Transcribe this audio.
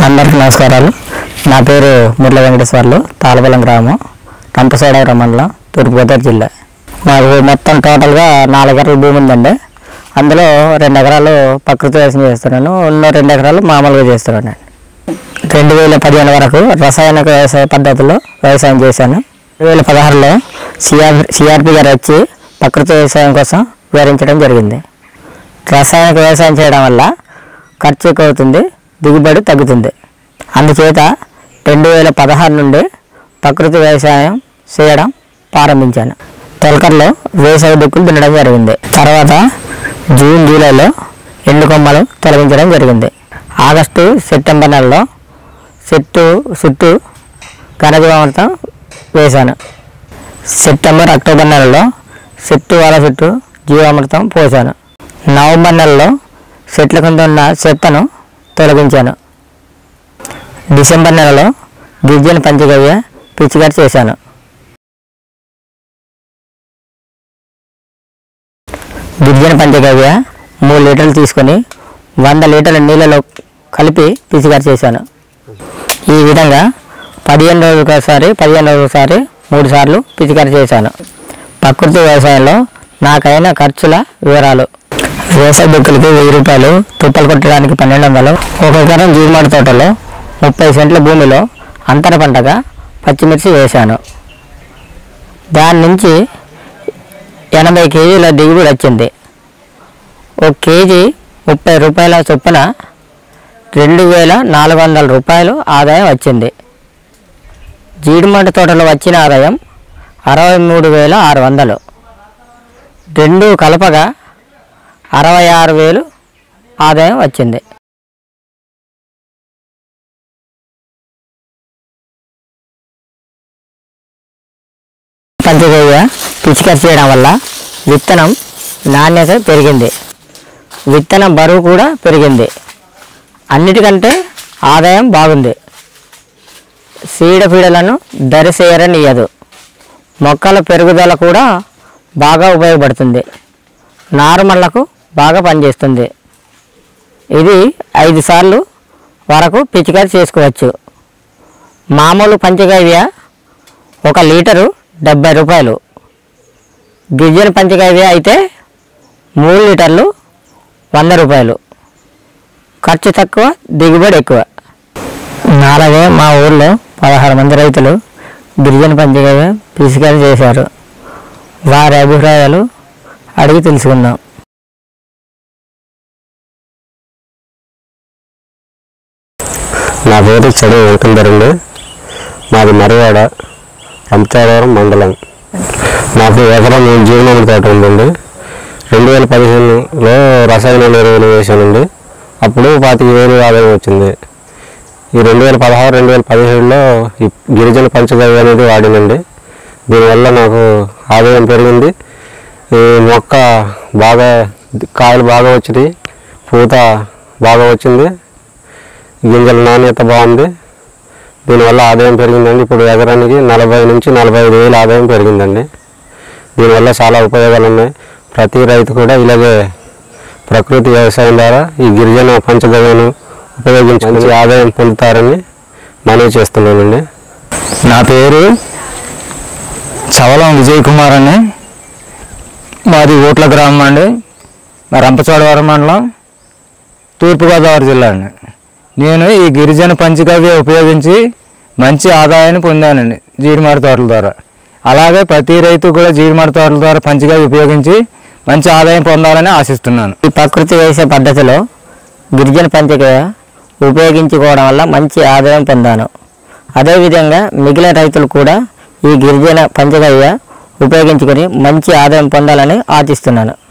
అందరికీ నమస్కారాలు నా పేరు మురళ వెంకటేశ్వర్లు తాళబలం గ్రామం రంపసోడవరం మండలం తూర్పుగోదావరి జిల్లా మాకు మొత్తం టోటల్గా నాలుగు ఎకరాల భూమి ఉందండి అందులో రెండు ఎకరాలు ప్రకృతి వ్యవసాయం చేస్తున్నాను ఉన్న రెండు ఎకరాలు మామూలుగా చేస్తున్నాను రెండు వేల పదిహేను వరకు రసాయనిక వ్యవసాయ పద్ధతిలో వ్యవసాయం చేశాను రెండు వేల పదహారులో సిఆర్ సిఆర్పి గారు వచ్చి ప్రకృతి వ్యవసాయం కోసం వివరించడం జరిగింది రసాయనిక వ్యవసాయం చేయడం వల్ల ఖర్చు ఎక్కువ అవుతుంది దిగుబడి తగ్గుతుంది అందుచేత రెండు వేల పదహారు నుండి ప్రకృతి వ్యవసాయం చేయడం ప్రారంభించాను తొలకర్లో వేసవి దుక్కులు దున్నడం జరిగింది తర్వాత జూన్ జూలైలో ఎండు కొమ్మలు తొలగించడం జరిగింది ఆగస్టు సెప్టెంబర్ నెలలో చెట్టు చుట్టూ ఘనజీవామృతం వేశాను సెప్టెంబర్ అక్టోబర్ నెలలో చెట్టు వాళ్ళ చుట్టూ జీవామృతం పోసాను నవంబర్ నెలలో చెట్ల కింద ఉన్న చెత్తను తొలగించాను డిసెంబర్ నెలలో గిరిజన పంచగవ్య పిచికారి చేశాను గిరిజన పంచగవ్య మూడు లీటర్లు తీసుకొని వంద లీటర్ల నీళ్ళలో కలిపి పిచికారి చేశాను ఈ విధంగా పదిహేను రోజులకు ఒకసారి పదిహేను రోజులకు ఒకసారి మూడు సార్లు పిచికారి చేశాను ప్రకృతి వ్యవసాయంలో నాకైన ఖర్చుల వివరాలు వ్యవసాయ దుక్కులకి వెయ్యి రూపాయలు తుప్పలు కొట్టడానికి పన్నెండు వందలు ఒక ఎకరం జీడిమాడి తోటలో ముప్పై సెంట్ల భూమిలో అంతర పంటగా పచ్చిమిర్చి వేశాను దాని నుంచి ఎనభై కేజీల దిగుబడి వచ్చింది ఒక కేజీ ముప్పై రూపాయల చొప్పున రెండు వేల నాలుగు వందల రూపాయలు ఆదాయం వచ్చింది జీడిమడ్డ తోటలో వచ్చిన ఆదాయం అరవై మూడు వేల ఆరు వందలు రెండు కలపగా అరవై ఆరు వేలు ఆదాయం వచ్చింది పంచగవ్య పిచికారి చేయడం వల్ల విత్తనం నాణ్యత పెరిగింది విత్తనం బరువు కూడా పెరిగింది అన్నిటికంటే ఆదాయం బాగుంది చీడపీడలను దరిసేయరనియదు మొక్కల పెరుగుదల కూడా బాగా ఉపయోగపడుతుంది నారుమళ్లకు బాగా పనిచేస్తుంది ఇది ఐదు సార్లు వరకు పిచికారి చేసుకోవచ్చు మామూలు పంచగవ్య ఒక లీటరు డెబ్బై రూపాయలు గిరిజన పంచగవ్య అయితే మూడు లీటర్లు వంద రూపాయలు ఖర్చు తక్కువ దిగుబడి ఎక్కువ నాలాగే మా ఊళ్ళో పదహారు మంది రైతులు గిరిజన పంచగవ్య పిచికారి చేశారు వారి అభిప్రాయాలు అడిగి తెలుసుకుందాం నా పేరు చదువు వెంకందరండి మాది మరివాడ రంపచోడవరం మండలం నాకు ఎకరం జీవనముల తోట ఉందండి రెండు వేల పదిహేనులో రసాయన ఎరువులు వేసానండి అప్పుడు పాతిక వేలు ఆదాయం వచ్చింది ఈ రెండు వేల పదహారు రెండు వేల పదిహేడులో ఈ గిరిజన పంచగవ్య అనేది వాడినండి దీనివల్ల నాకు ఆదాయం పెరిగింది ఈ మొక్క బాగా కాయలు బాగా వచ్చినాయి పూత బాగా వచ్చింది గింజల నాణ్యత బాగుంది దీనివల్ల ఆదాయం పెరిగిందండి ఇప్పుడు ఎకరానికి నలభై నుంచి నలభై ఐదు వేలు ఆదాయం పెరిగిందండి దీనివల్ల చాలా ఉపయోగాలు ఉన్నాయి ప్రతి రైతు కూడా ఇలాగే ప్రకృతి వ్యవసాయం ద్వారా ఈ గిరిజన పంచగవ్యను ఉపయోగించి మంచి ఆదాయం పొందుతారని మనవి చేస్తున్నానండి నా పేరు చవలం విజయ్ కుమార్ అండి మాది ఓట్ల గ్రామం అండి మా రంపచోడవరం మండలం తూర్పుగోదావరి జిల్లా అండి నేను ఈ గిరిజన పంచగవ్య ఉపయోగించి మంచి ఆదాయాన్ని పొందానండి జీడిమాడి తోటల ద్వారా అలాగే ప్రతి రైతు కూడా జీడిమాడి తోటల ద్వారా పంచగవ్య ఉపయోగించి మంచి ఆదాయం పొందాలని ఆశిస్తున్నాను ఈ ప్రకృతి వ్యవసాయ పద్ధతిలో గిరిజన పంచగవ్య ఉపయోగించుకోవడం వల్ల మంచి ఆదాయం పొందాను అదేవిధంగా మిగిలిన రైతులు కూడా ఈ గిరిజన పంచగవ్య ఉపయోగించుకొని మంచి ఆదాయం పొందాలని ఆశిస్తున్నాను